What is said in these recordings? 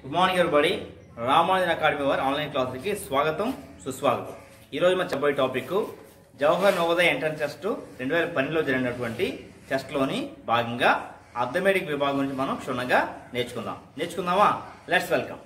Good morning everybody Ramanujan academy వారి online క్లాసులకి స్వాగతం సుస్వాగతం ఈరోజు మన చెప్పబోయే topic Jawahar Navodaya entrance test రెండు వేల పన్నెండులో జరిగినటువంటి టెస్ట్లోని భాగంగా అర్థమెటిక్ విభాగం గురించి మనం క్షుణ్ణంగా నేర్చుకుందాం నేర్చుకుందామా let's welcome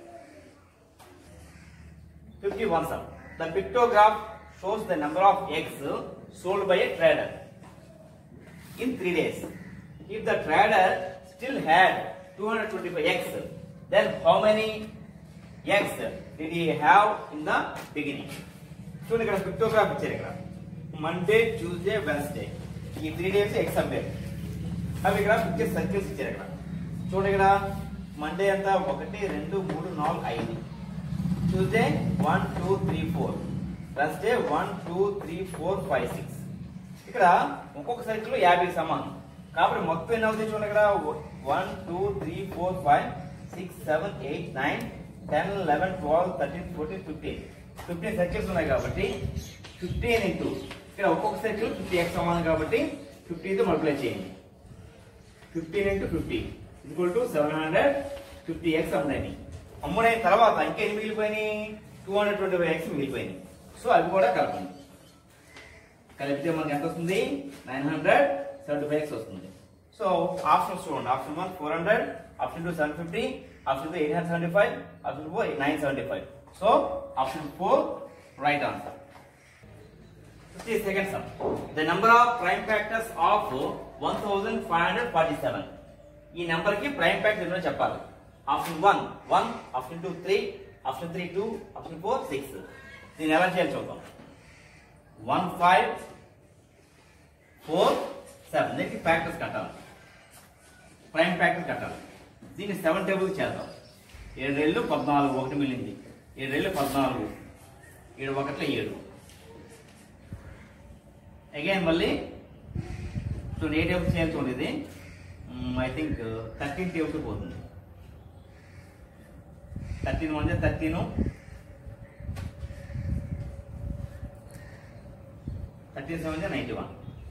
fifty one sum the pictograph shows the number of eggs sold by a trader in three days. If the trader still had 225 eggs, then how many eggs did he have in the beginning? చూడండి ఇక్కడ pictograph ఇచ్చారు ఇక్కడ Monday Tuesday Wednesday ఈ three days eggs అమ్మారు అవి ఇక్కడ picture circles ఇచ్చారు ఇక్కడ చూడండి ఇక్కడ మండే అంతా ఒకటి రెండు మూడు నాలుగు ఐదు Tuesday one two three four Wednesday one two three four five six ఇక్కడ ఒక్కొక్క సైకిల్ యాభై సమానం కాబట్టి మొత్తం ఎన్ని అవుతాయి చూడండి ఇక్కడ one two three four five six seven eight nine ten eleven twelve thirteen fourteen fifteen fifteen circles ఉన్నాయి కాబట్టి ఫిఫ్టీన్ ఇంటూ ఇక్కడ ఒక్కొక్క సర్కిల్ ఫిఫ్టీ ఎక్స్ సమానం కాబట్టి ఫిఫ్టీతో మల్టిప్లై చేయండి fifteen into fifty equal to seven hundred fifty x అమ్ముడైనవి అమ్ముడైన తర్వాత ఇంకా ఎన్ని మిగిలిపోయినాయి two hundred twenty five x మిగిలిపోయినాయి సో అవి కూడా కలపండి కలిపితే మనకి ఎంత వస్తుంది nine hundred seventy five x వస్తుంది సో ఆప్షన్స్ చూడండి option one four hundred option two seven fifty option two eight hundred seventy five option four nine seventy five so option four right answer fifty second sum the number of prime factors of one thousand five hundred forty seven ఈ number కి prime factor ఎన్నో చెప్పాలి option one one option two three option three two option four six దీన్ని ఎలా చేయాలి చూద్దాం one five four seven దీనికి factors కట్టాలి ప్రైమ్ ఫ్యాక్టర్ కట్టాలి దీన్ని సెవెన్ టేబుల్ చేద్దాం ఏడు రెళ్ళు పద్నాలుగు ఒకటి మిగిలింది ఏడు రెళ్ళు పద్నాలుగు ఏడు ఒకట్ల ఏడు అగైన్ మళ్ళీ చూడండి ఏ టేబుల్ చేయాలి చూడండి ఇది ఐ థింక్ థర్టీన్ టేబుల్ పోతుంది థర్టీన్ అంటే thirteen thirteen seven ninety one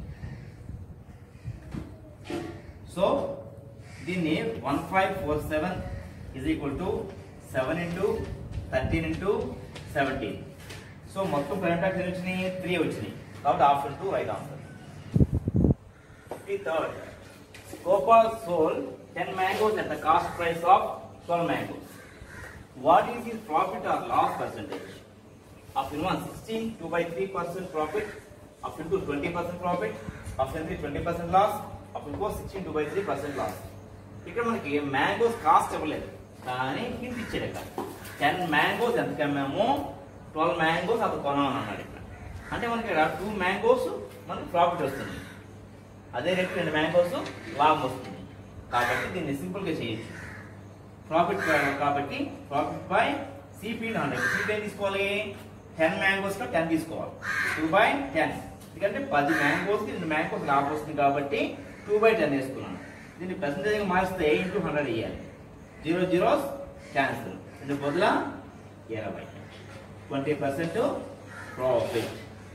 so దీన్ని one five four seven is equal to seven into thirteen into seventeen so మొత్తం ప్రైమ్ ఫ్యాక్టర్ ఎన్ని వచ్చినాయి త్రీ వచ్చినాయి కాబట్టి option two right answer fifty third Gopal sold ten mangoes at the cost price of twelve mangoes what is his profit or loss percentage option one sixteen two by three percent profit option two twenty percent profit option three twenty percent loss option four sixteen two by three percent loss ఇక్కడ మనకి mangoes cost ఇవ్వలేదు కానీ hint ఇచ్చాడు ఇక్కడ ten mangoes ఎంత అమ్మాము twelve mangoes అది కొనాలని అన్నాడు ఇక్కడ అంటే మనకి ఇక్కడ టూ మ్యాంగోస్ మనకి ప్రాఫిట్ వస్తుంది అదే రేటు రెండు మ్యాంగోస్ లాభం వస్తుంది కాబట్టి దీన్ని సింపుల్ గా చేయొచ్చు ప్రాఫిట్ కాబట్టి profit by CP hundred CP ఏం తీసుకోవాలి టెన్ మ్యాంగోస్ లో టెన్ తీసుకోవాలి టూ బై టెన్ ఎందుకంటే పది మ్యాంగోస్ కి రెండు మ్యాంగోస్ లాభం వస్తుంది కాబట్టి టూ బై టెన్ వేసుకున్నాను దీన్ని పర్సంటేజ్ మారిస్తే ఇంటూ హండ్రెడ్ వేయాలి జీరో జీరోస్ క్యాన్సిల్ రెండు బదుల ఇరవై twenty percent profit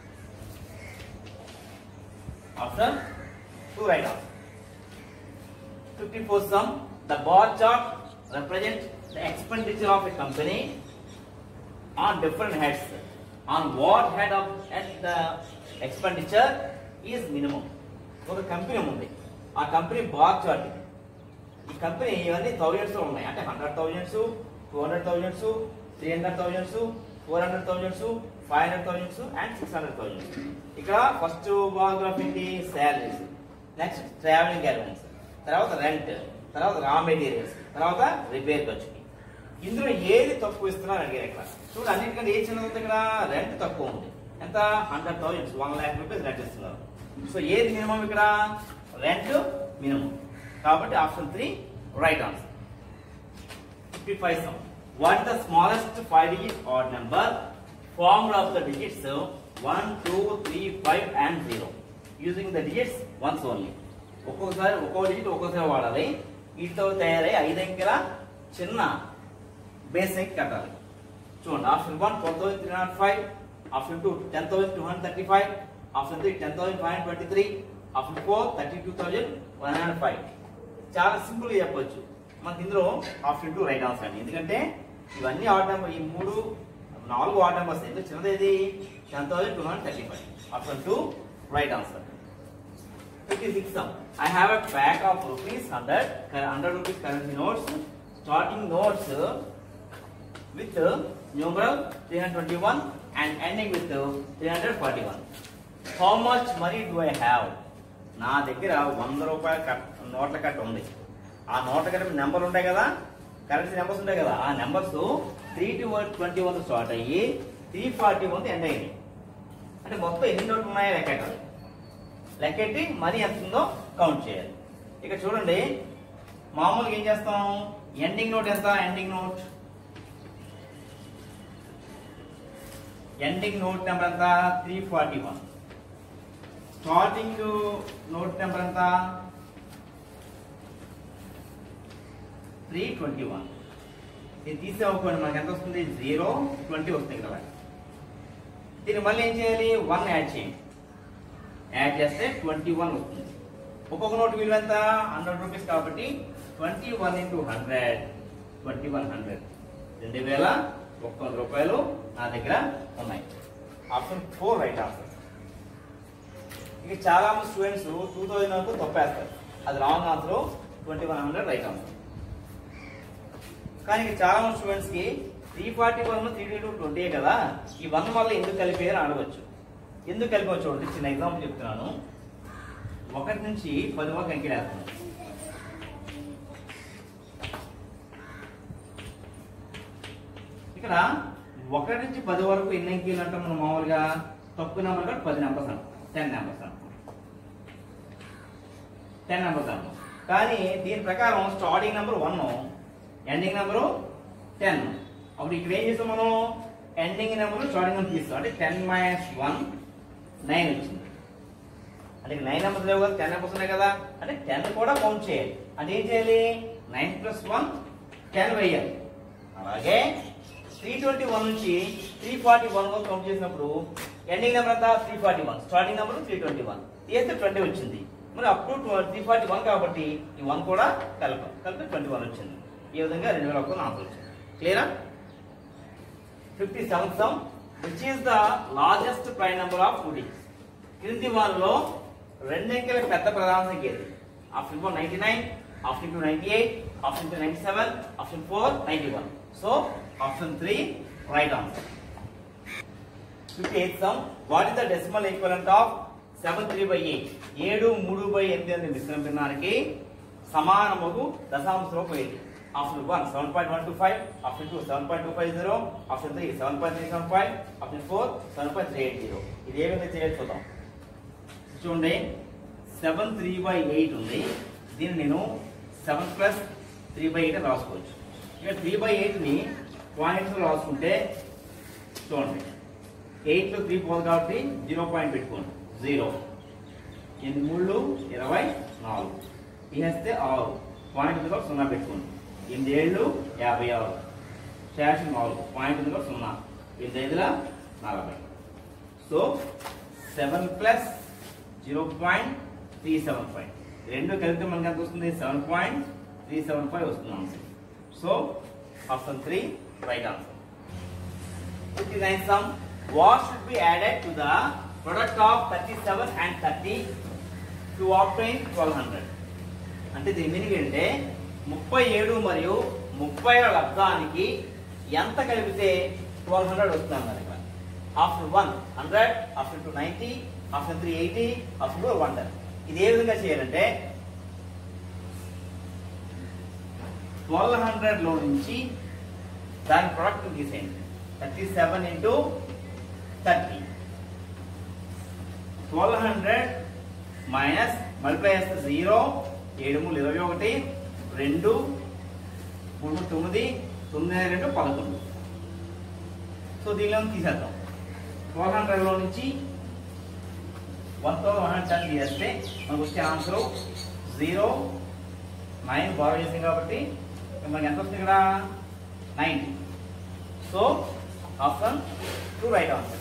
option two right of 54 sum, the bar chart represents the expenditure of a company on different heads. On what head of at the expenditure is minimum. ఒక company ఉంది ఆ company bar chart ఈ company ఇవన్నీ thousands లో ఉన్నాయి అంటే hundred thousands two hundred thousands three hundred thousands four hundred thousands five hundred thousands and six hundred thousands ఇక్కడ first biography ఏంటి శాలరీస్ నెక్స్ట్ ట్రావెలింగ్ అలవెన్స్ తర్వాత రెంట్ తర్వాత రా మెటీరియల్స్ తర్వాత రిపేర్ ఖర్చుకి ఇందులో ఏది తక్కువ ఇస్తున్నారు అడిగారు ఇక్కడ చూడు అన్నిటికంటే ఏ చిన్నది ఉంది ఇక్కడ రెంట్ తక్కువ ఉంది ఎంత hundred thousands one lakh rupees rent ఇస్తున్నారు సో ఏది మినిమం ఇక్కడ రెంట్ మినిమం కాబట్టి option three right answer fifty five sum what the smallest five digit odd number formula of the digits one two three five and zero using the digits once only ఒక్కొక్కసారి ఒక్కో digit ఒక్కోసారి వాడాలి వీటితో తయారై ఐదు అంకెల చిన్న బేస్ అంకె కట్టాలి చూడండి option one twelve thousand three nought five option two ten thousand two hundred thirty five option three ten thousand five hundred twenty three option four thirty two thousand one hundred five చాలా simple గా చెప్పొచ్చు మనకి ఇందులో option two right answer అండి ఎందుకంటే ఇవన్నీ odd number ఈ మూడు నాలుగు ఆర్డ్ నెంబర్స్ ఎందుకు చిన్నది ఏది ten thousand two hundred thirty five option two right answer fifty six I have a pack of rupees hundred hundred rupees currency notes starting notes with uh, numeral 321 and ending with uh, 341. How much money do I have? నా దగ్గర వంద రూపాయల cut నోట్ల కట్ట ఉంది ఆ నోట్ల కట్ట నెంబర్ ఉంటాయి కదా కరెన్సీ నెంబర్స్ ఉంటాయి కదా ఆ numbers three two twenty one start అయ్యి త్రీ ఫార్టీ వన్ ఎండ్ అయింది అంటే మొత్తం ఎన్ని నోట్లు ఉన్నాయో లెక్కెట్టాలి లెక్కెట్టి మనీ ఎంత ఉందో కౌంట్ చేయాలి ఇక చూడండి మామూలుగా ఏం చేస్తాం ఎండింగ్ నోట్ ఎంత ending note ending note number ఎంత three forty one starting note number ఎంత త్రీ ట్వంటీ వన్ ఇది తీసేవనుకోండి మనకి ఎంత వస్తుంది జీరో ట్వంటీ వస్తుంది కదా దీన్ని మళ్ళీ ఏం చేయాలి వన్ యాడ్ చేయండి యాడ్ చేస్తే ట్వంటీ వన్ వస్తుంది ఒక్కొక్క నోట్ విలువ ఎంత హండ్రెడ్ రూపీస్ కాబట్టి twenty one into hundred twenty one hundred రెండు వేల ఒక్క వంద రూపాయలు నా దగ్గర ఉన్నాయి ఆప్షన్ ఫోర్ రైట్ ఆన్సర్ ఇక చాలా మంది స్టూడెంట్స్ టూ థౌజండ్ వరకు తప్పేస్తారు అది wrong answer twenty one hundred right answer కానీ ఇక చాలా మంది స్టూడెంట్స్ కి three forty one three two twenty కదా ఈ వన్ వల్ల ఎందుకు కలిపారు అని అడగచ్చు ఎందుకు కలిపి చూడండి చిన్న ఎగ్జాంపుల్ చెప్తున్నాను ఒకటి నుంచి పది వరకు అంకెలేస్తున్నాను ఇక్కడ ఒకటి నుంచి పది వరకు ఎన్ని అంకెలు అంటాం మనం మామూలుగా తక్కువ నెంబర్ కాబట్టి పది నెంబర్స్ అంటాం టెన్ నెంబర్స్ అంటాం టెన్ నెంబర్స్ అంటాం కానీ దీని ప్రకారం starting number one ending number ten అప్పుడు ఇక్కడ ఏం చేస్తాం మనం ఎండింగ్ నెంబర్ స్టార్టింగ్ నెంబర్ తీస్తాం అంటే టెన్ మైనస్ వన్ నైన్ వచ్చింది అంటే నైన్ నెంబర్స్ లేవు కదా టెన్ నెంబర్స్ ఉన్నాయి కదా అంటే టెన్ కూడా కౌంట్ చేయాలి అంటే ఏం చేయాలి నైన్ ప్లస్ వన్ టెన్ వేయాలి అలాగే త్రీ ట్వంటీ వన్ నుంచి త్రీ ఫార్టీ వన్ వరకు కౌంట్ చేసినప్పుడు ఎండింగ్ నెంబర్ అంతా three forty one starting number three twenty one తీస్తే ట్వంటీ వచ్చింది మరి అప్పుడు త్రీ ఫార్టీ వన్ కాబట్టి ఈ వన్ కూడా కలప కలిపి ట్వంటీ వన్ వచ్చింది ఈ విధంగా రెండు వేల ఒక్క ఆన్సర్ వచ్చింది క్లియరా fifty seven sum which is the largest prime number of two digits క్రింది వారిలో రెండంకెల పెద్ద ప్రధాన సంఖ్య ఏది option four ninety nine option two ninety eight option three ninety seven option four ninety one so option three right answer fifty eighth sum what is the decimal equivalent of seven three by eight ఏడు మూడు by ఎనిమిది అనే మిశ్రమ భిన్నానికి సమానముగు దశాంశ రూపం ఏది option one seven point one two five option two seven point two five zero option three seven point three seven five option four seven point three eight zero ఇది ఏ విధంగా చేయాలి చూద్దాం చూడండి సెవెన్ త్రీ బై ఎయిట్ ఉంది దీన్ని నేను seven plus three by eight రాసుకోవచ్చు ఇక త్రీ బై ఎయిట్ని పాయింట్స్ రాసుకుంటే చూడండి ఎయిట్లో త్రీ పోదు కాబట్టి జీరో పాయింట్ పెట్టుకోండి జీరో ఎనిమిది మూడు ఇరవై నాలుగు తీసేస్తే ఆరు పాయింట్ ఉంది కూడా సున్నా పెట్టుకోండి ఎనిమిది ఏళ్ళు యాభై ఆరు శాషన్ నాలుగు పాయింట్ ఉంది కూడా సున్నా ఎనిమిది ఐదుల నలభై so seven plus zero point three seven five రెండు కలిపితే మనకి ఎంత వస్తుంది seven point three seven five వస్తుంది answer so option three right answer 59 sum what should be added to the product of 37 and 30 to obtain 1200 అంటే దీని meaning ఏంటంటే ముప్పై ఏడు మరియు ముప్పై లబ్ధానికి ఎంత కలిపితే ట్వెల్వ్ హండ్రెడ్ వస్తుంది అన్నారు ఇక్కడ option one hundred option two ninety option three eighty option four one ఇది ఏ విధంగా చేయాలంటే ట్వెల్వ్ హండ్రెడ్ లో నుంచి దాని ప్రొడక్ట్ తీసేయండి thirty seven into thirty twelve hundred minus multiply చేస్తే జీరో ఏడు మూడు ఇరవై ఒకటి రెండు మూడు మూడు తొమ్మిది తొమ్మిది రెండు పదకొండు సో దీనిలో తీసేద్దాం ట్వెల్వ్ హండ్రెడ్లో నుంచి వన్ థౌసండ్ వన్ హండ్రెడ్ తీసేస్తే మనకు వచ్చే ఆన్సర్ జీరో నైన్ బారో చేసింది కాబట్టి మనకి ఎంత వస్తుంది ఇక్కడ nine so option two right answer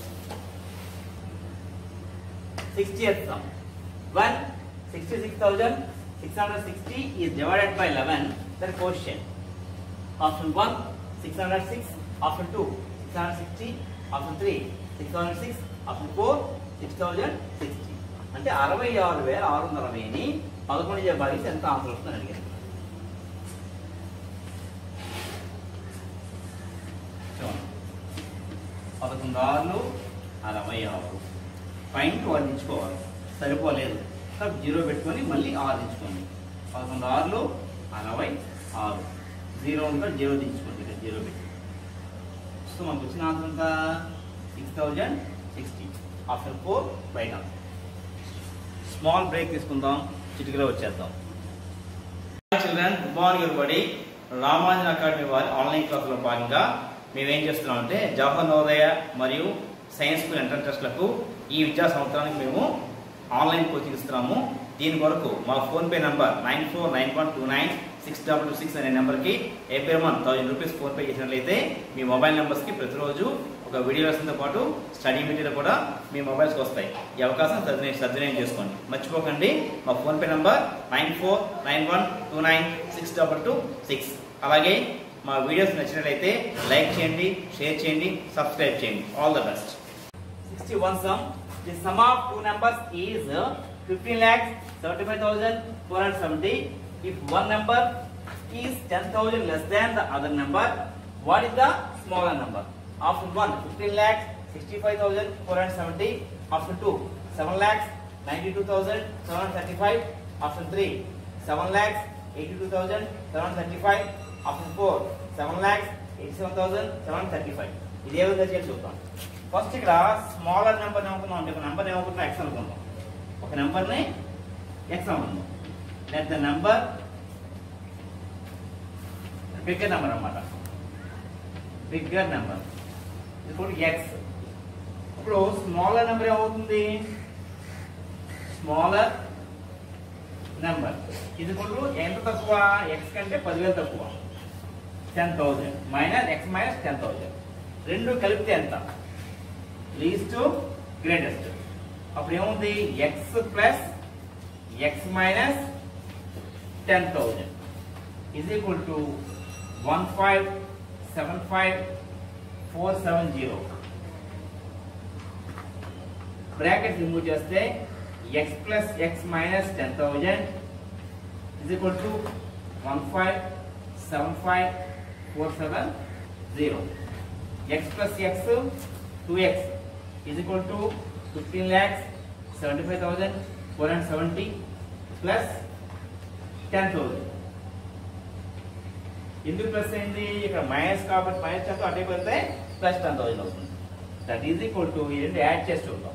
sixty ఎత్తాం one sixty six thousand six hundred sixty is divided by eleven then question. Option 1, 606. Option 2, 660. Option 3, 606. Option 4, 6060. అంటే అరవై ఆరు వేల ఆరు వందల అరవైని పదకొండు చేయ భాగిస్తే ఎంత ఆన్సర్ వస్తుందని అడిగాను చూడండి పదకొండు ఆరులు అరవై ఆరు పాయింట్ వర్ణించుకోవాలి సరిపోలేదు కాబట్టి జీరో పెట్టుకొని మళ్ళీ ఆరు దించుకోండి పదకొండు ఆరులు అరవై ఆరు జీరో ఉంటే జీరో దించుకోండి ఇక్కడ జీరో పెట్టి సో మనకు వచ్చిన ఆన్సర్ ఎంత six thousand sixty option four బయట స్మాల్ బ్రేక్ తీసుకుందాం చిటికలో వచ్చేద్దాం చిల్డ్రన్ గుడ్ మార్నింగ్ ఎవరిబడి రామాంజన్ అకాడమీ వారి ఆన్లైన్ క్లాసులో భాగంగా మేము ఏం చేస్తున్నాం అంటే జవహర్ నవోదయ మరియు సైన్స్ స్కూల్ ఎంట్రన్స్ టెస్ట్లకు ఈ విద్యా సంవత్సరానికి మేము ఆన్లైన్ కోచింగ్ ఇస్తున్నాము దీని కొరకు మా PhonePe number nine four nine one two nine six double two six అనే నెంబర్కి every month thousand rupees PhonePe చేసినట్లయితే మీ మొబైల్ నెంబర్స్కి ప్రతిరోజు ఒక వీడియో లెసన్తో పాటు స్టడీ మెటీరియల్ కూడా మీ మొబైల్స్కి వస్తాయి ఈ అవకాశం సద్వినియోగం సద్వినియోగం చేసుకోండి మర్చిపోకండి మా PhonePe number nine four nine one two nine six double two six అలాగే మా వీడియోస్ నచ్చినట్లయితే లైక్ చేయండి షేర్ చేయండి సబ్స్క్రైబ్ చేయండి all the best sixty one sum the sum of two numbers is fifteen lakhs seventy five thousand four hundred seventy if one number is ten thousand less than the other number what is the smaller number option one fifteen lakhs sixty five thousand four hundred seventy option two seven lakhs ninety two thousand seven hundred thirty five option three seven lakhs eighty two thousand seven hundred thirty five option four seven lakhs eighty seven thousand seven hundred thirty five ఇది ఏ విధంగా చేసి చూద్దాం first ఇక్కడ smaller number ఏమనుకున్నాం అంటే ఒక number ఏమనుకుంటున్నాం X అనుకుందాం ఒక నెంబర్ని ఎక్స్ అనుకుందాం let the number bigger number అన్నమాట బిగ్గర్ నెంబర్ ఇప్పుడు ఎక్స్ ఇప్పుడు స్మాలర్ నెంబర్ ఏమవుతుంది స్మాలర్ నెంబర్ ఇది ఇప్పుడు ఎంత తక్కువ ఎక్స్ కంటే పదివేలు తక్కువ ten thousand minus x minus ten thousand రెండు కలిపితే ఎంత లీస్ట్ గ్రేటెస్ట్ అప్పుడు ఏముంది x plus x minus ten thousand is equal to one five seven five four seven zero bracket remove చేస్తే x plus x minus ten thousand is equal to one five seven five four seven zero x plus x two x is equal to fifteen lakhs seventy five thousand four hundred seventy plus ten thousand ఎందుకు plus అయింది ఇక్కడ minus కాబట్టి minus చేస్తే అటే పెడితే plus ten thousand అవుతుంది that is equal to ఈ రెండు యాడ్ చేసి చూద్దాం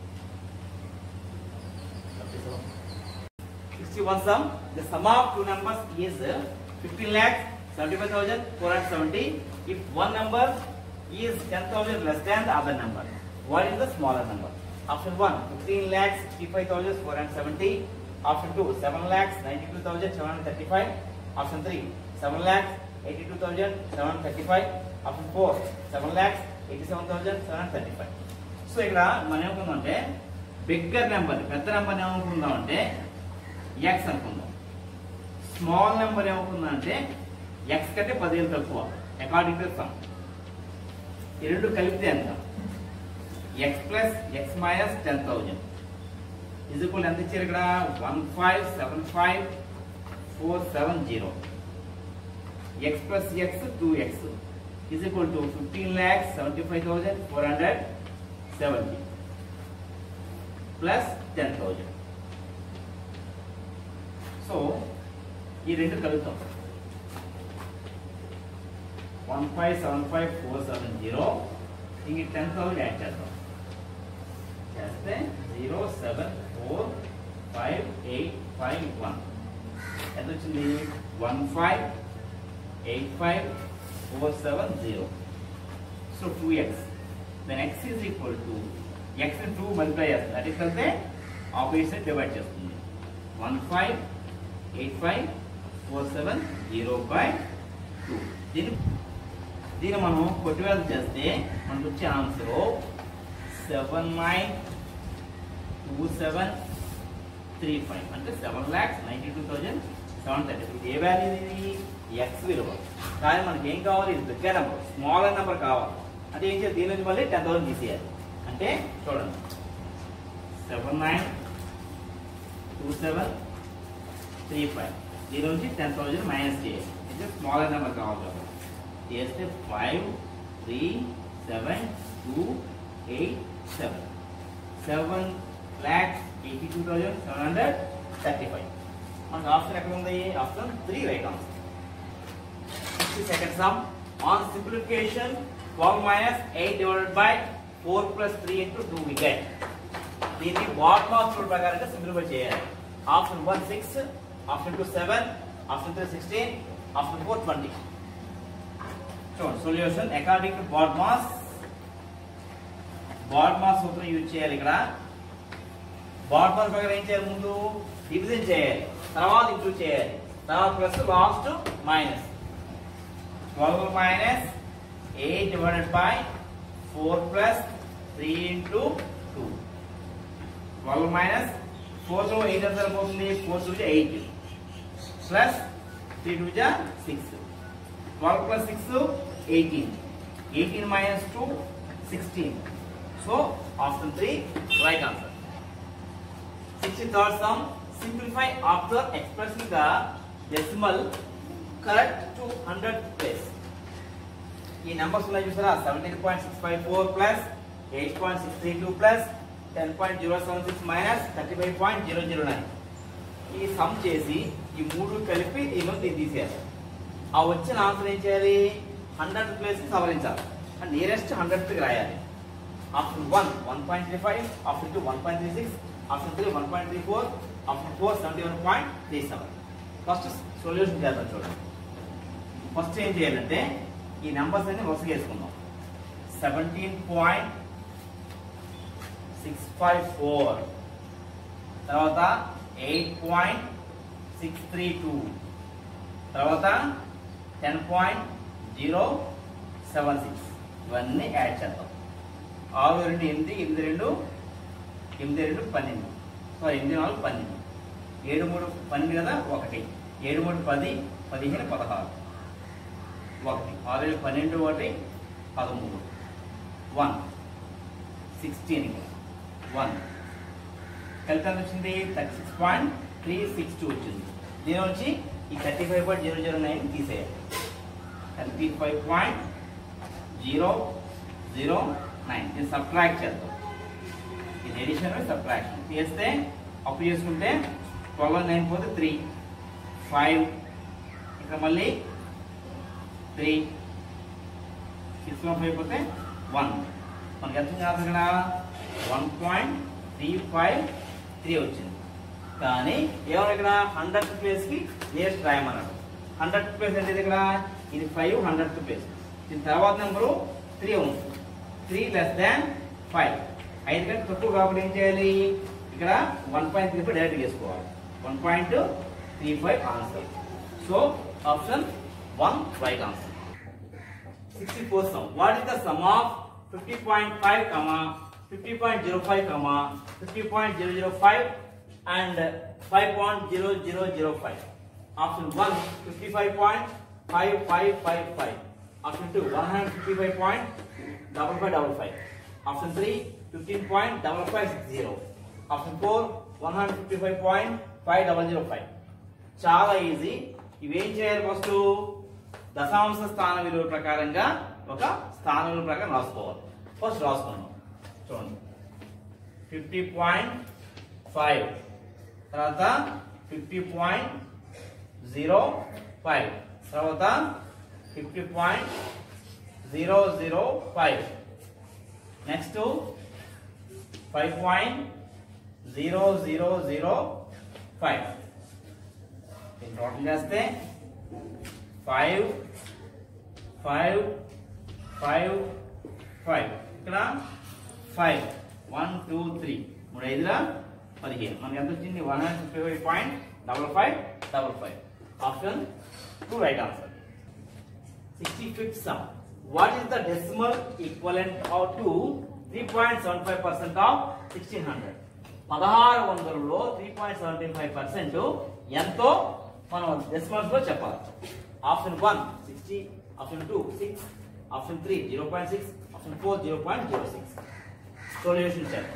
sixty one sum the sum of two numbers is fifteen lakhs seventy five thousand four hundred seventy if one number is ten thousand less than the other number what is the smaller number option one fifteen lakhs sixty five thousand four hundred seventy option two seven lakhs ninety two thousand seven hundred thirty five option three seven lakhs eighty two thousand seven hundred thirty five option four seven lakhs eighty seven thousand seven hundred thirty five so ఇక్కడ మనం ఏమనుకుందామంటే bigger number పెద్ద నెంబర్ ఏమనుకుందాం అంటే x అనుకుందాం small number ఏమనుకుందాం అంటే ఎక్స్ కంటే పదిహేను తక్కువ అకార్డింగ్ టు సమ్ ఈ రెండు కలిపితే ఎంత x plus x minus ten thousand ఇది కూడా ఎంత ఇచ్చారు ఇక్కడ one five seven five four seven zero x plus x two x is equal to fifteen lakhs seventy five thousand four hundred seventy plus ten thousand so ఈ రెండు కలుపుతాం one five seven five four seven zero ఇంక ten thousand add చేద్దాం చేస్తే zero seven four five eight five one ఎంత వచ్చింది one five eight five four seven zero so two x then x is equal to x two multiply చేస్తుంది అది కలిపితే opposite side divide చేస్తుంది one five eight five four seven zero by two దీని దీన్ని మనం కొట్టివేత చేస్తే మనకు వచ్చే answer seven nine two seven three five అంటే seven lakhs ninety two thousand seven thirty ఇది ఏ వాల్యూ ఇది ఎక్స్ విలువ కానీ మనకి ఏం కావాలి ఇది బిగ్గర్ నెంబర్ స్మాలర్ నెంబర్ కావాలి అంటే ఏం చేయాలి దీని నుంచి మళ్ళీ టెన్ థౌసండ్ తీసేయాలి అంటే చూడండి seven nine two seven three five దీని నుంచి టెన్ థౌసండ్ మైనస్ చేయాలి అంటే స్మాలర్ నెంబర్ కావాలి కాబట్టి చేస్తే five three seven two eight seven seven lakhs eighty two thousand seven hundred thirty five మనకు ఆప్షన్ ఎక్కడ ఉంది option three right answer sixty second sum on simplification twelve minus eight divided by four plus three into two we get దీన్ని BODMAS rule ప్రకారంగా simplify చేయాలి option one six option two seven option three sixteen option four twenty చూడండి solution according to BODMAS bad mass సూత్రం use చేయాలి ఇక్కడ bad mass ప్రకారం ఏం చేయాలి ముందు డివిజన్ చేయాలి తర్వాత ఇంటూ చేయాలి తర్వాత plus last minus twelve minus eight divided by four plus three into two twelve minus four లో ఎయిట్ ఎంత సరిపోతుంది four two eight plus three two జా six twelve plus six eighteen eighteen minus two sixteen so option three right answer sixty third sum simplify after expressing the decimal correct to hundred place ఈ numbers ఉన్నాయి చూసారా seventeen point six five four plus eight point six three two plus ten point zero seven six minus thirty five point zero zero nine ఈ sum చేసి ఈ మూడు కలిపి దీనిలో దీన్ని తీసేయాలి ఆ వచ్చిన ఆన్సర్ ఏం చేయాలి హండ్రెడ్ ప్లేస్ సవరించాలి నియరెస్ట్ హండ్రెడ్ రాయాలి option one one point three five option two one point three six option three one point three four option four seventy one point three seven first solution చేద్దాం చూడండి first ఏం చేయాలంటే ఈ numbers అన్ని వరుసగా వేసుకుందాం seventeen point six five four తర్వాత eight point six three two తర్వాత ten point zero seven six ఇవన్నీ యాడ్ చేద్దాం ఆరు రెండు ఎనిమిది ఎనిమిది రెండు ఎనిమిది రెండు పన్నెండు సో ఎనిమిది నాలుగు పన్నెండు ఏడు మూడు పన్నెండు కదా ఒకటి ఏడు మూడు పది పదిహేను పదహారు ఒకటి ఆరు ఏడు పన్నెండు ఒకటి పదమూడు వన్ సిక్స్టీన్ వన్ కలిపి ఎంత వచ్చింది thirty six point three six two వచ్చింది దీని వచ్చి ఈ thirty five point zero zero nine తీసేయాలి thirty five point zero zero nine దీన్ని సబ్ట్రాక్ట్ చేద్దాం ఇది ఎడిషన్ సబ్ట్రాక్షన్ చేస్తే అప్పు చేసుకుంటే ట్వెల్వ్ నైన్ పోతే త్రీ ఫైవ్ ఇక్కడ మళ్ళీ త్రీ సిక్స్ వన్ ఫైవ్ పోతే వన్ మనకి ఎంత కాదు ఇక్కడ one point three five three వచ్చింది కానీ ఏమన్నా ఇక్కడ హండ్రెడ్ ప్లేస్కి నియరెస్ట్ రాయమన్నాడు హండ్రెడ్ ప్లేస్ అంటే ఇది ఇక్కడ ఇది ఫైవ్ హండ్రెడ్ ప్లేస్ దీని తర్వాత నెంబరు త్రీ ఉంది త్రీ లెస్ దాన్ ఫైవ్ ఐదు కంటే తక్కువ కాబట్టి ఏం చేయాలి ఇక్కడ one point three five direct చేసుకోవాలి one point three five answer so option one right answer 64 sum. What is the sum of 50.5 comma 50.05 comma 50.005 and 5.0005? Option 1 55.5555. Option 2 155.5555. Option 3 15.5560. Option 4 155.5005. చాలా easy ఇవేం చేయాలి ఫస్ట్ దశాంశ స్థాన విలువ ప్రకారంగా ఒక స్థాన విలువ ప్రకారం రాసుకోవాలి ఫస్ట్ రాసుకున్నాం చూడండి ఫిఫ్టీ పాయింట్ ఫైవ్ తర్వాత ఫిఫ్టీ పాయింట్ జీరో ఫైవ్ తర్వాత fifty point zero zero five next five point zero zero zero five total చేస్తే ఫైవ్ ఫైవ్ ఫైవ్ ఫైవ్ ఇక్కడ ఫైవ్ వన్ టూ త్రీ మూడు ఐదుల పదిహేను మనకి ఎంత వచ్చింది one hundred fifty five point double five double five option two right answer sixty fifth sum what is the decimal equivalent of to three point seven five percent of sixteen hundred పదహారు వందలలో three point seventy five percent ఎంతో మనం decimals లో చెప్పాలి option one sixty option two six option three zero point six option four zero point zero six solution చేద్దాం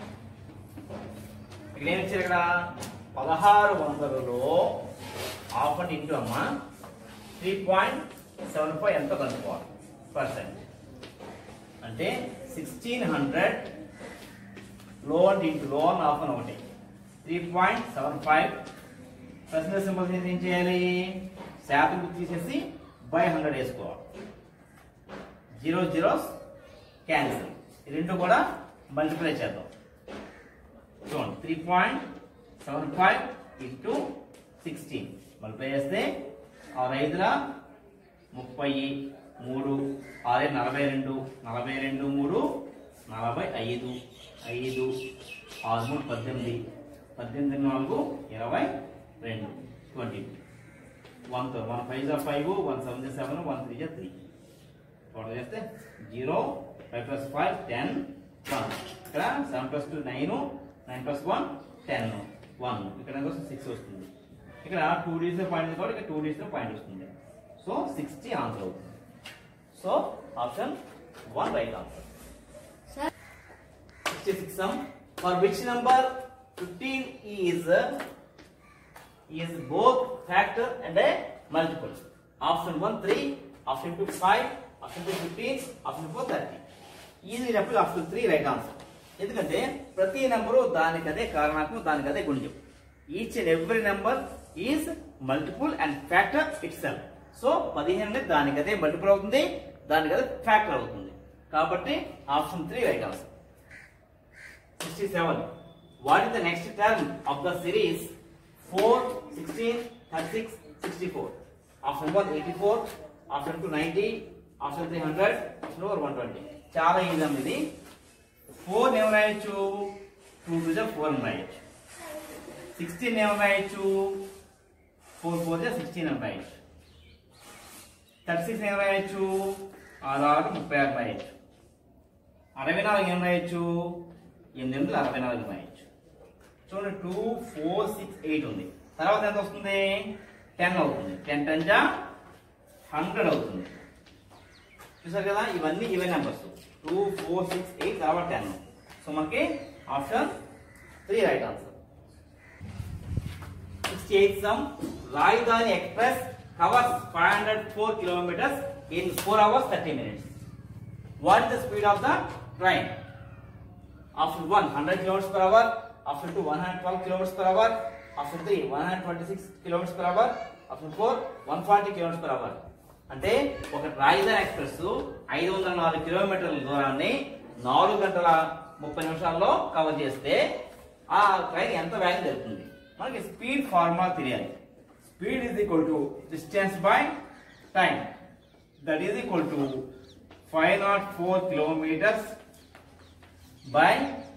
ఇక్కడ ఏమి ఇచ్చారు ఇక్కడ పదహారు వందలలో హాఫ్ అండ్ ఇంటూ అమ్మ త్రీ పాయింట్ సెవెన్ ఫైవ్ ఎంతో కనుక్కోవాలి పర్సెంట్ అంటే సిక్స్టీన్ హండ్రెడ్ లోన్ ఇంటూ లోన్ హాఫ్ అని ఒకటి three point seven five percentage symbols ఏం చేయాలి శాతం తీసేసి బై హండ్రెడ్ వేసుకోవాలి జీరో జీరోస్ క్యాన్సిల్ ఈ రెండు కూడా మల్టిప్లై చేద్దాం చూడండి three point seven five into sixteen multiply చేస్తే ఆరు ఐదుల ముప్పై మూడు ఆరు నలభై రెండు నలభై రెండు మూడు నలభై ఐదు ఐదు ఆరు మూడు పద్దెనిమిది పద్దెనిమిది నాలుగు ఇరవై రెండు ట్వంటీ వన్ తో వన్ ఫైవ్ జా ఫైవ్ వన్ సెవెన్ జా సెవెన్ వన్ త్రీ జా త్రీ టోటల్ చేస్తే zero five plus five ten one ఇక్కడ seven plus two nine nine plus one ten one ఇక్కడ సిక్స్ వస్తుంది ఇక్కడ టూ డేస్ పాయింట్ కాబట్టి ఇక్కడ టూ డేస్ పాయింట్ వస్తుంది సో సిక్స్టీ ఆన్సర్ అవుతుంది so option one right answer sir sixty six sum for which number fifteen is is both factor and a multiple. Option 1 3, option 2 5, option 2 15, option 4 30. ఇది చెప్పి option three right answer ఎందుకంటే ప్రతి number దానికదే కారణాత్మకం దానికదే గుణ్యం each and every number is multiple and factor itself so పదిహేను అనేది దానికదే మల్టిపుల్ అవుతుంది దానికదే ఫ్యాక్టర్ అవుతుంది కాబట్టి option three right answer 67. What is the next term of the series 4, 16, 36, 64? Option 1 84, option 2 90, option 3 100, option 4 120. చాలా ఈజీ అమ్మ ఇది ఫోర్ ఏం రాయొచ్చు టూ టూ జా ఫోర్ అని రాయొచ్చు సిక్స్టీన్ ఏం రాయొచ్చు ఫోర్ ఫోర్ జా సిక్స్టీన్ అని రాయొచ్చు థర్టీ సిక్స్ ఏం రాయొచ్చు ఆరు ఆరు ముప్పై ఆరు రాయొచ్చు అరవై నాలుగు ఏం రాయొచ్చు ఎనిమిది వందల అరవై నాలుగు రాయొచ్చు చూడండి టూ ఫోర్ సిక్స్ ఎయిట్ ఉంది తర్వాత ఎంత వస్తుంది టెన్ అవుతుంది టెన్ టెన్ జా హండ్రెడ్ అవుతుంది చూసారు కదా ఇవన్నీ even numbers two four six eight తర్వాత టెన్ సో మనకి option three right answer sixty eight sum Rajdhani express covers five hundred four kilometres in four hours thirty minutes what is the speed of the train Option 1 100 kilometers per hour. Option 2 112 kilometers per hour. Option 3 126 kilometers per hour. Option 4 140 kilometers per hour. అంటే ఒక రాజధాని express ఐదు వందల నాలుగు కిలోమీటర్ల దూరాన్ని నాలుగు గంటల ముప్పై నిమిషాల్లో కవర్ చేస్తే ఆ ట్రైన్ ఎంత వేగం జరుగుతుంది మనకి స్పీడ్ ఫార్ములా తెలియాలి speed is equal to distance by time that is equal to five nought four kilometres by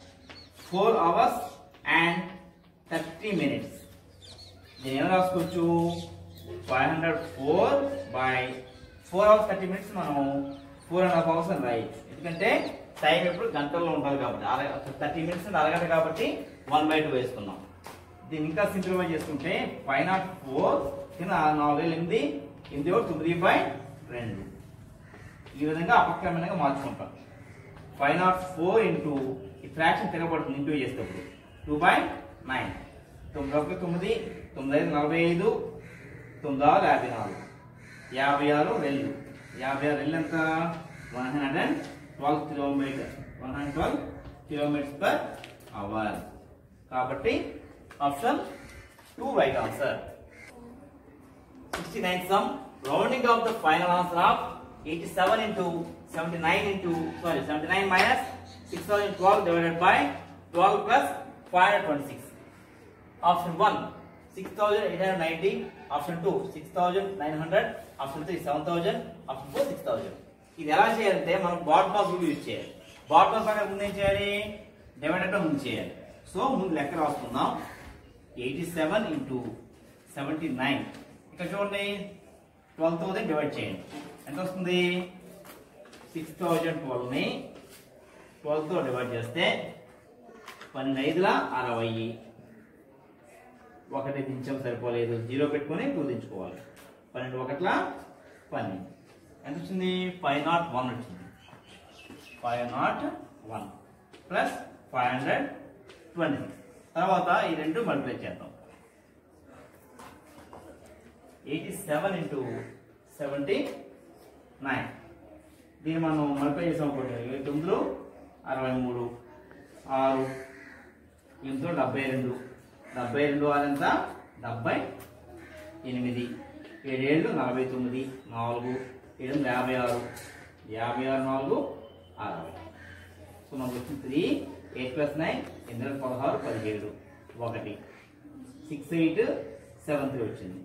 4 hours and 30 minutes. దీని ఏమైనా రాసుకోవచ్చు five hundred four by four hours thirty minutes మనం ఫోర్ అండ్ హాఫ్ అవర్స్ అని రాయొచ్చు ఎందుకంటే time ఎప్పుడు గంటల్లో ఉండాలి కాబట్టి అర థర్టీ మినిట్స్ అంటే అరగంట కాబట్టి వన్ బై టూ వేసుకున్నాం దీన్ని ఇంకా సింప్లిఫై చేసుకుంటే ఫైవ్ నాట్ ఫోర్ కింద నాలుగు వేలు ఎనిమిది ఎనిమిది ఒకటి తొమ్మిది బై రెండు ఈ విధంగా అపక్రమంగా మార్చుకుంటాం ఫైవ్ నాట్ ఫోర్ ఇంటూ ఈ ఫ్రాక్షన్ తిరగబడుతుంది ఇంటూ చేసేటప్పుడు టూ బై నైన్ తొమ్మిది ఒకటి తొమ్మిది తొమ్మిది ఐదు నలభై ఐదు తొమ్మిది ఆరు యాభై నాలుగు యాభై ఆరు రెల్లు యాభై ఆరు రెల్లు ఎంత one hundred and twelve kilometre one hundred twelve kilometres per hour కాబట్టి option two right answer 69 sum rounding off the final answer of 87 into 79 into sorry 79 minus 6012 divided by 12 plus 526 option 1 6890 option 2 6900 option 3 7000 option 4 6000 ఇది ఎలా చేయాలంటే మనం bottom of view use చేయాలి bottom of అంటే ముందు ఏం చేయాలి డివైడెడ్ బై ముందు చేయాలి సో ముందు లెక్క రాసుకుందాం eighty seven into seventy nine ఇక్కడ చూడండి ట్వెల్వ్ థౌసండ్ డివైడ్ చేయండి ఎంత వస్తుంది సిక్స్ థౌజండ్ ట్వెల్వ్ని ట్వెల్వ్తో డివైడ్ చేస్తే పన్నెండు ఐదుల అరవై ఒకటి దించం సరిపోలేదు జీరో పెట్టుకొని టూ దించుకోవాలి పన్నెండు ఒకట్ల పన్నెండు ఎంత వచ్చింది ఫైవ్ నాట్ వన్ వచ్చింది five nought one plus five hundred twenty తర్వాత ఈ రెండు మల్టిప్లై చేద్దాం eighty seven into seventy nine దీన్ని మనం మల్టిప్లై చేసాం అనుకోండి ఇరవై తొమ్మిదిలో అరవై మూడు ఆరు ఎంతో డెబ్బై రెండు డెబ్బై రెండు ఆరు ఎంత డెబ్బై ఎనిమిది ఏడేళ్ళు నలభై తొమ్మిది నాలుగు ఏడు యాభై ఆరు యాభై ఆరు నాలుగు అరవై సో మనకు వచ్చింది త్రీ ఎయిట్ ప్లస్ నైన్ ఎనిమిది పదహారు పదిహేడు ఒకటి సిక్స్ ఎయిట్ సెవెన్ త్రీ వచ్చింది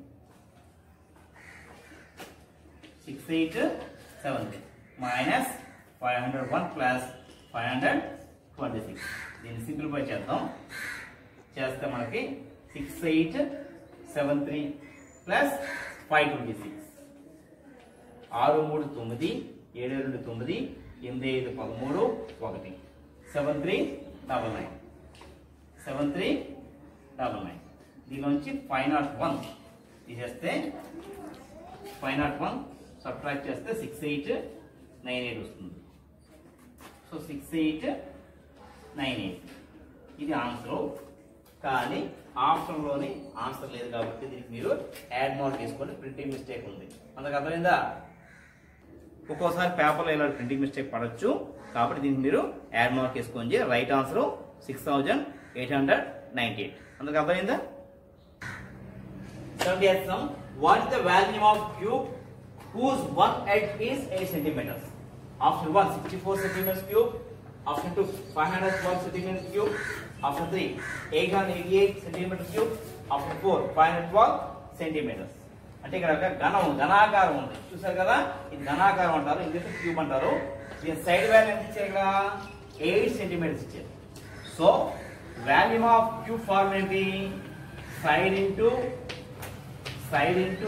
six eight seven three minus five hundred one plus five hundred twenty six దీన్ని సింప్లిఫై చేద్దాం చేస్తే మనకి six eight seven three plus five twenty six ఆరు మూడు తొమ్మిది ఏడు రెండు తొమ్మిది ఎనిమిది ఐదు పదమూడు ఒకటి seven three double nine seven three double nine దీనిలోంచి ఫైవ్ నాట్ వన్ తీసేస్తే ఫైవ్ నాట్ వన్ సబ్ట్రాక్ట్ చేస్తే సిక్స్ ఎయిట్ నైన్ ఎయిట్ వస్తుంది so six eight nine eight ఇది ఆన్సర్ కానీ ఆప్షన్లోని ఆన్సర్ లేదు కాబట్టి దీనికి మీరు యాడ్ మార్క్ తీసుకొని ప్రింటింగ్ మిస్టేక్ ఉంది అందుకు అర్థమైందా ఒక్కోసారి పేపర్లో ఇలా ప్రింటింగ్ మిస్టేక్ పడవచ్చు కాబట్టి దీనికి మీరు యాడ్ మార్క్ వేసుకొని right answer six thousand eight hundred ninety eight అందుకు అర్థమైందా seventy eighth sum what is the value of cube whose one edge is 8 centimeters. Option 1 64 centimeters cube. Option 2 512 centimeters cube. Option 3 888 centimeters cube. Option 4 512 centimeters. అంటే ఇక్కడ ఒక ఘనం ఘనాకారం ఉంది చూసారు కదా ఇది ఘనాకారం అంటారు ఇంగ్లీష్ క్యూబ్ అంటారు దీని సైడ్ వాల్యూ ఎంత ఇచ్చారు ఇక్కడ ఎయిట్ సెంటీమీటర్స్ ఇచ్చారు so value of cube form ఏంటి side into side into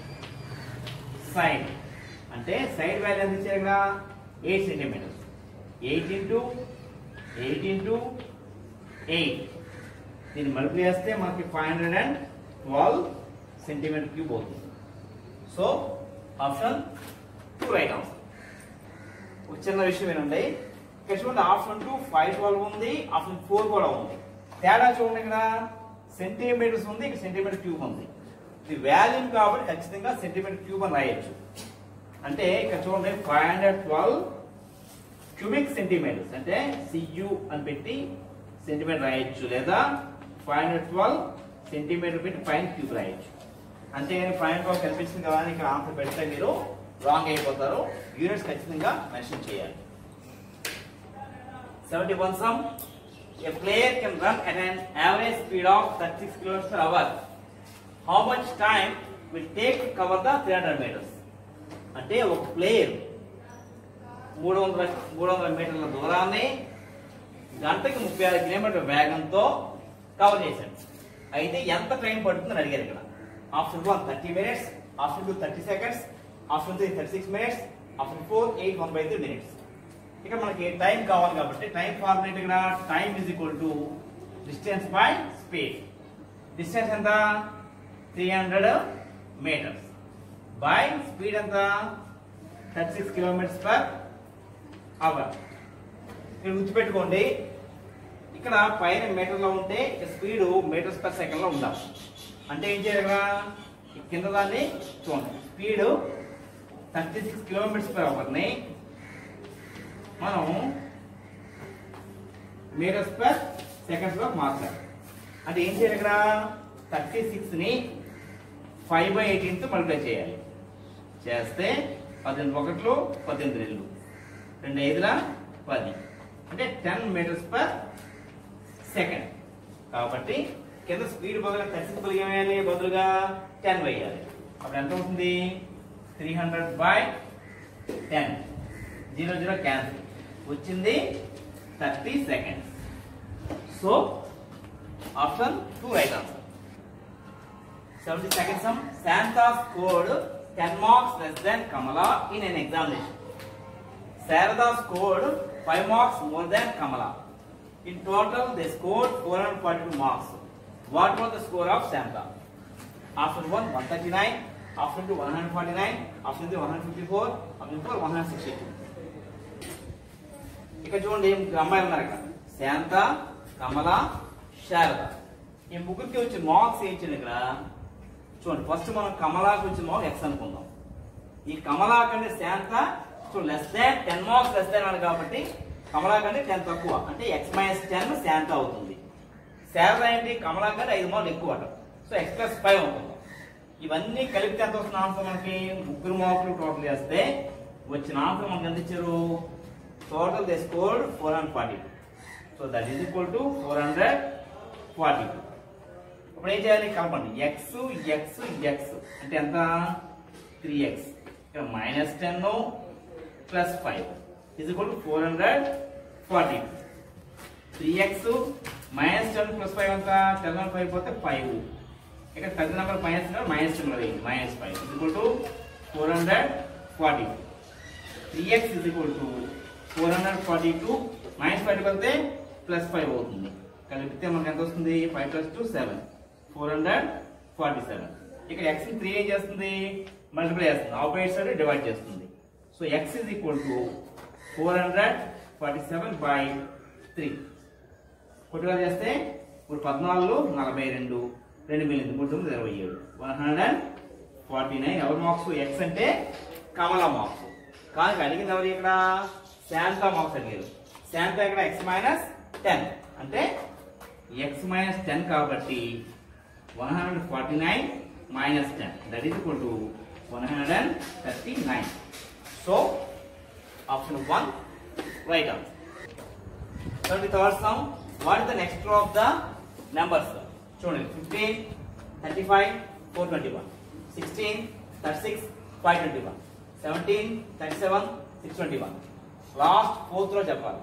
side అంటే సైడ్ వాల్యూ ఎంత ఇచ్చారు ఇక్కడ eight centimetres eight into eight into eight దీన్ని మల్టిప్లై చేస్తే మనకి five hundred and twelve centimetre cube అవుతుంది so option two right answer ఒక చిన్న విషయం ఏంటంటే ఇక్కడ చూడండి ఆప్షన్ టూ ఫైవ్ ట్వెల్వ్ ఉంది ఆప్షన్ ఫోర్ కూడా ఉంది తేడా చూడండి ఇక్కడ సెంటీమీటర్స్ ఉంది ఇక్కడ సెంటీమీటర్ క్యూబ్ ఉంది ఇది వాల్యూమ్ కాబట్టి ఖచ్చితంగా సెంటీమీటర్ క్యూబ్ అని రాయొచ్చు అంటే ఇక్కడ చూడండి five hundred twelve cubic centimetres అంటే సియు అని పెట్టి సెంటీమీటర్ రాయొచ్చు లేదా ఫైవ్ హండ్రెడ్ ట్వెల్వ్ సెంటీమీటర్ పెట్టి పైన క్యూబ్ రాయొచ్చు అంతేగాని ఫైవ్ హండ్రెడ్ ట్వెల్వ్ కనిపించింది కదా అని ఇక్కడ ఆన్సర్ పెడితే మీరు రాంగ్ అయిపోతారు యూనిట్స్ ఖచ్చితంగా మెన్షన్ చేయాలి seventy one sum A player can run at an average speed of 36 km per hour. How much time will take to cover the 300 meters? అంటే ఒక ప్లేయర్ మూడు వందల మూడు వందల మీటర్ల దూరాన్ని గంటకి ముప్పై ఆరు కిలోమీటర్ వేగంతో కవర్ చేశాడు అయితే ఎంత టైం పడుతుందని అడిగారు ఇక్కడ option one thirty minutes option two thirty seconds option three thirty six minutes option four eight one by three minutes ఇక్కడ మనకి టైం కావాలి కాబట్టి టైం ఫార్ములేట్ ఇక్కడ time is equal to distance by speed distance ఎంత three hundred metres by speed ఎంత thirty six kilometres per hour మీరు గుర్తుపెట్టుకోండి ఇక్కడ పైన మీటర్లో ఉంటే స్పీడ్ మీటర్స్ పర్ సెకండ్ లో ఉండాలి అంటే ఏం చేయాలి ఇక్కడ ఈ కింద దాన్ని చూడండి speed thirty six kilometres per అవర్ని మనం మీటర్స్ పర్ సెకండ్స్ లో మార్చాలి అంటే ఏం చేయాలి ఇక్కడ థర్టీ సిక్స్ ని ఫైవ్ బై ఎయిటీన్ తో మల్టిప్లై చేయాలి చేస్తే పద్దెనిమిది ఒకట్లు పద్దెనిమిది రెండు రెండు ఐదుల పది అంటే టెన్ మీటర్స్ పర్ సెకండ్ కాబట్టి కింద స్పీడ్ బదులుగా థర్టీ సిక్స్ బదులుగా వేయాలి బదులుగా టెన్ వేయాలి అప్పుడు ఎంత అవుతుంది three hundred by ten zero zero cancel వచ్చింది thirty seconds so option two right answer seventy second sum Shanta scored ten marks less than Kamala in an examination Sharada scored five marks more than Kamala in total they scored four hundred forty two marks what was the score of Shanta option one one thirty nine option two one hundred forty nine option three one hundred fifty four option four one hundred sixty two ఇక్కడ చూడండి ముగ్గురు అమ్మాయిలు ఉన్నారు ఇక్కడ శాంత కమల శారద ఈ ముగ్గురికి వచ్చిన marks ఏం ఇచ్చింది ఇక్కడ చూడండి ఫస్ట్ మనం కమలాకి వచ్చిన మార్క్ ఎక్స్ అనుకుందాం ఈ కమలా కంటే Shanta so less than ten marks less than కాబట్టి కమలా కంటే టెన్ తక్కువ అంటే ఎక్స్ మైనస్ టెన్ శాంత అవుతుంది శారద ఏంటి కమలా కంటే ఐదు మార్కులు ఎక్కువ అట సో ఎక్స్ ప్లస్ ఫైవ్ అవుతుంది ఇవన్నీ కలిపితే ఎంత వస్తుంది ఆన్సర్ మనకి ముగ్గురు మార్కులు టోటల్ చేస్తే వచ్చిన ఆన్సర్ మనకి ఎంత ఇచ్చారు total they scored four hundred forty so that is equal to four hundred forty ఇప్పుడు ఏం చేయాలి కలపండి ఎక్స్ ఎక్స్ ఎక్స్ అంటే ఎంత త్రీ ఎక్స్ ఇక్కడ minus ten plus five is equal to four hundred forty three x minus ten plus five ఎంత ten five పోతే five ఇక్కడ పెద్ద నెంబర్ మైనస్ మైనస్ టెన్ మరి minus five is equal to four hundred forty three x is equal to four hundred forty two minus five వెళ్తే plus five అవుతుంది కలిపితే మనకి ఎంత వస్తుంది five plus two seven four hundred forty seven ఇక్కడ x three ఏం చేస్తుంది multiply చేస్తుంది ఆపోజిట్ సైడ్ డివైడ్ చేస్తుంది so x is equal to four hundred forty seven by three కొట్టుగా చేస్తే ఇప్పుడు పద్నాలుగు నలభై రెండు రెండు మిలియన్ మూడు తొమ్మిది ఇరవై ఏడు వన్ హండ్రెడ్ ఫార్టీ నైన్ ఎవరి మార్క్స్ ఎక్స్ అంటే కమల మార్క్స్ కానీ అడిగింది ఎవరు ఇక్కడ శాంతా మార్క్స్ అడిగారు శాంతా ఇక్కడ ఎక్స్ మైనస్ టెన్ అంటే ఎక్స్ మైనస్ టెన్ కాబట్టి one hundred forty nine minus ten that is equal to one hundred and thirty nine so option one right answer Thirty third sum. What is the next row of the numbers? చూడండి fifteen thirty five four twenty one sixteen thirty six five twenty one seventeen thirty seven six twenty one last fourth లో చెప్పాలి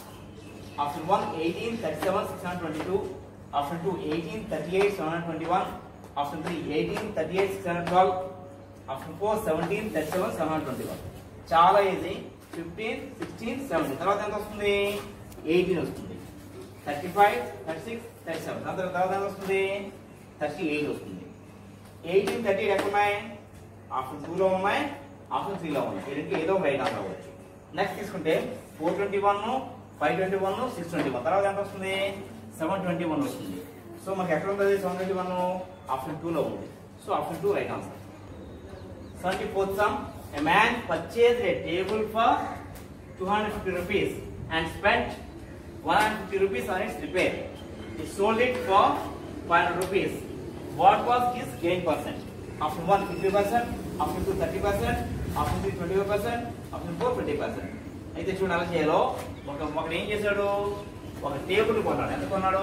option one eighteen thirty seven six hundred twenty two option two eighteen thirty eight seven hundred twenty one option three eighteen thirty eight six hundred twelve option four seventeen thirty seven seven hundred twenty one చాలా easy fifteen sixteen seventeen తర్వాత ఎంత వస్తుంది eighteen వస్తుంది thirty five thirty six thirty seven దాని తర్వాత తర్వాత ఎంత వస్తుంది థర్టీ ఎయిట్ వస్తుంది ఎయిటీన్ థర్టీ ఎయిట్ ఎక్కడ ఉన్నాయి ఆప్షన్ టూలో ఉన్నాయి ఆప్షన్ త్రీలో ఉన్నాయి ఈ రెండింటిలో ఏదో ఒక రైట్ ఆన్సర్ అవ్వచ్చు నెక్స్ట్ తీసుకుంటే four twenty one five twenty one six twenty one తర్వాత ఎంత వస్తుంది సెవెన్ ట్వంటీ వన్ వస్తుంది సో మనకి ఎక్కడ ఉంటుంది సెవెన్ ట్వంటీ వన్ ఆప్షన్ టూలో ఉంది so option two right answer seventy fourth sum a man purchased a table for 250 rupees and spent 150 rupees on its repair. He sold it for 500 rupees. What was his gain percent? Option 1 50 percent, option 2 30 percent, option 3 25 percent, option 4 20 percent. అయితే చూడండి అలా చేయాలో ఒక ఒకడు ఏం చేశాడు ఒక table కొన్నాడు ఎంత కొన్నాడు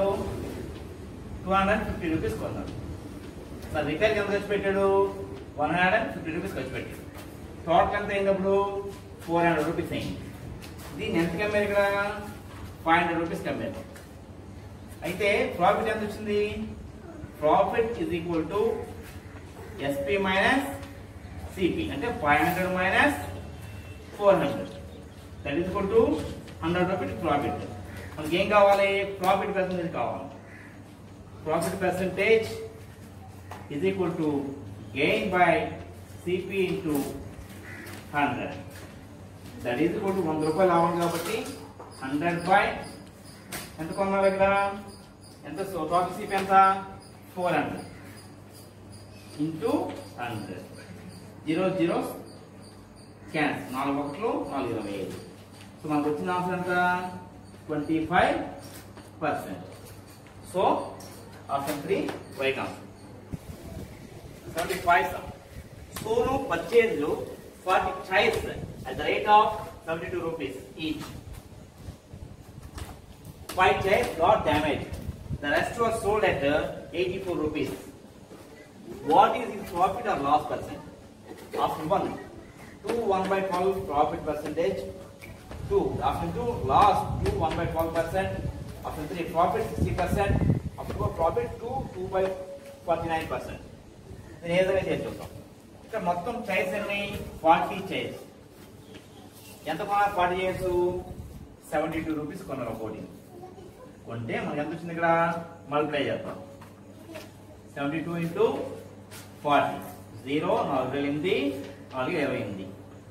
టూ హండ్రెడ్ ఫిఫ్టీ రూపీస్ కొన్నాడు మరి రిపేర్కి ఎంత ఖర్చు పెట్టాడు one hundred and fifty rupees ఖర్చు పెట్టాడు టోటల్ ఎంత అయినప్పుడు ఫోర్ హండ్రెడ్ రూపీస్ అయింది దీన్ని ఎంత కమ్మారు ఇక్కడ ఫైవ్ హండ్రెడ్ రూపీస్ కమ్మారు అయితే ప్రాఫిట్ ఎంత వచ్చింది profit is equal to SP minus CP అంటే five hundred minus four hundred that is equal to hundred rupees profit మనకి ఏం కావాలి ప్రాఫిట్ పర్సంటేజ్ కావాలి profit percentage is equal to gain by CP into 100. That is equal to 100 రూపాయలు అవ్వాలి కాబట్టి 100 by ఎంత కొన్నారు ఇక్కడ ఎంత టోటల్ సిపి ఎంత four hundred into hundred zero zero cancel నాలుగు ఒకట్లు నాలుగు ఇరవై ఐదు సో మనకు వచ్చిన ఆన్సర్ ఎంత twenty five percent so option three right answer 75 sum. Sonu purchased 40 chais at the rate of 72 rupees each. Five chais got damaged. The rest was sold at uh, 84 rupees. What is his profit or loss percent? Option 1, 2 1 by 12 profit percentage. 2. Option 2, loss 2 1 by 12 percent. Option 3, profit 60 percent. Option 4, profit 2 2 by 49 percent. నేను ఏ విధంగా చేసి చూస్తాం ఇక్కడ మొత్తం chairs ఎన్ని forty chairs ఎంత కొన్నారు forty chairs seventy two rupees కొన్నారు ఒకటి కొంటే మనకి ఎంత వచ్చింది ఇక్కడ మల్టిప్లై చేద్దాం seventy two into forty zero నాలుగు వేల ఎనిమిది నాలుగు ఇరవై ఎనిమిది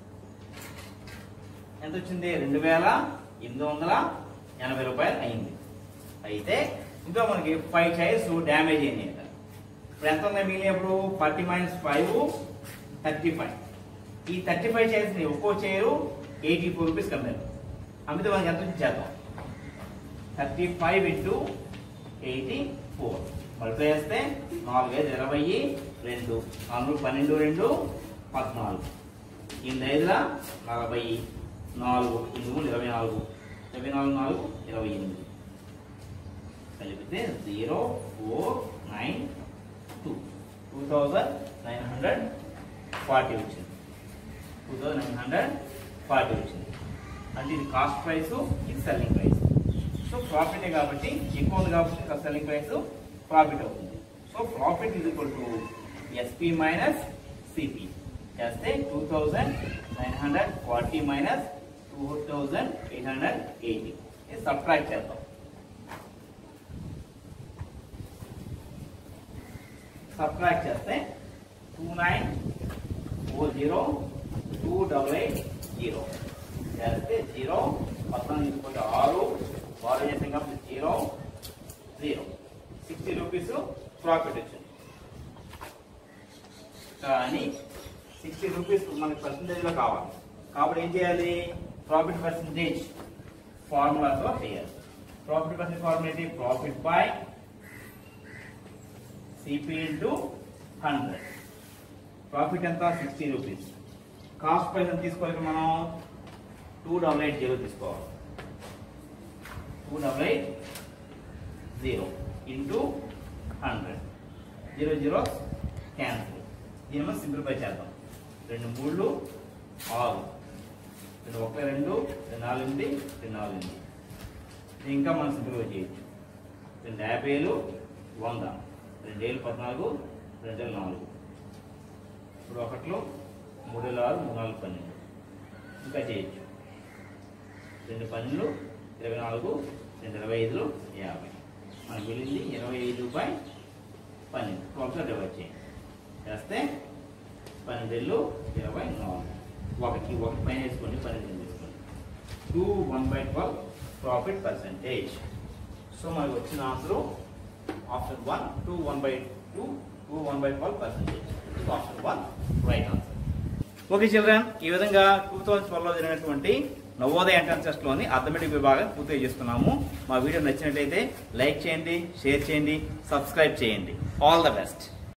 ఎంత వచ్చింది రెండు వేల ఎనిమిది వందల ఎనభై రూపాయలు అయింది అయితే ఇందులో మనకి ఫైవ్ చైర్స్ డ్యామేజ్ అయినాయి కదా ఇప్పుడు ఎంత ఉంది మిగిలినప్పుడు forty minus five thirty five ఈ థర్టీ ఫైవ్ చైర్స్ ని ఒక్కో చైరు ఎయిటీ ఫోర్ రూపీస్ కమ్మారు అమ్మితే మనకి ఎంత వచ్చి చేద్దాం thirty five into eighty four multiply చేస్తే నాలుగు ఐదు ఇరవై రెండు నాలుగు పన్నెండు రెండు పద్నాలుగు ఎనిమిది ఐదుల నలభై నాలుగు ఎనిమిది మూడు ఇరవై నాలుగు ఇరవై నాలుగు నాలుగు ఇరవై ఎనిమిది కలిపితే zero four nine two two thousand nine hundred forty వచ్చింది two thousand nine hundred forty వచ్చింది అంటే ఇది కాస్ట్ ప్రైస్ ఇది సెల్లింగ్ ప్రైస్ సో ప్రాఫిటే కాబట్టి ఎక్కువ ఉంది కాబట్టి సెల్లింగ్ ప్రైస్ ప్రాఫిట్ అవుతుంది సో ప్రాఫిట్ ఇది equal to SP minus CP చేస్తే two thousand nine hundred forty minus two thousand eight hundred eighty ఇది సబ్ట్రాక్ట్ చేద్దాం సబ్ట్రాక్ట్ చేస్తే two nine four zero two double eight zero చేస్తే zero పద్నాలుగు తీసుకుంటే ఆరు ఆరు చేసాం కాబట్టి zero zero sixty rupees profit వచ్చింది కానీ సిక్స్టీ రూపీస్ మనకి పర్సంటేజ్లో కావాలి కాబట్టి ఏం చేయాలి ప్రాఫిట్ పర్సంటేజ్ ఫార్ములాతో చేయాలి ప్రాఫిట్ పర్సెంట్ ఫార్ములా ఏంటి profit by CP into hundred profit ఎంత సిక్స్టీ రూపీస్ కాస్ట్ ప్రైస్ ఎంత తీసుకోవాలి మనం టూ డబల్ ఎయిట్ జీరో తీసుకోవాలి two double eight zero into hundred zero zero cancel దీని మనం సింప్లిఫై చేద్దాం రెండు మూడు ఆరు రెండు ఒక రెండు రెండు నాలుగు ఎనిమిది రెండు నాలుగు ఎనిమిది ఇది ఇంకా మనం సింప్లిఫై చేయొచ్చు రెండు యాభైలు వంద రెండేళ్ళు పద్నాలుగు రెండేళ్ళు నాలుగు ఇప్పుడు ఒకటిలో మూడు వేల ఆరు మూడు నాలుగు పన్నెండు ఇంకా చేయొచ్చు రెండు పన్నెండు ఇరవై నాలుగు రెండు ఇరవై ఐదులు యాభై మనకు వెళ్ళింది ఇరవై ఐదు బై పన్నెండు ట్వెల్వ్తో డివైడ్ చేయండి చేస్తే పన్నెండేళ్ళు ఇరవై నాలుగు ఒకటి ఒకటి పైన వేసుకోండి పన్నెండు తీసుకోండి two one by twelve profit percentage so మనకు వచ్చిన answer option one two one by two two one by twelve percentage option one right answer okay children ఈ విధంగా టూ థౌసండ్ ట్వెల్వ్లో జరిగినటువంటి నవోదయ ఎంట్రన్స్ టెస్ట్లోని అథమెటిక్ విభాగం పూర్తి చేస్తున్నాము మా వీడియో నచ్చినట్లయితే లైక్ చేయండి షేర్ చేయండి సబ్స్క్రైబ్ చేయండి ఆల్ ద బెస్ట్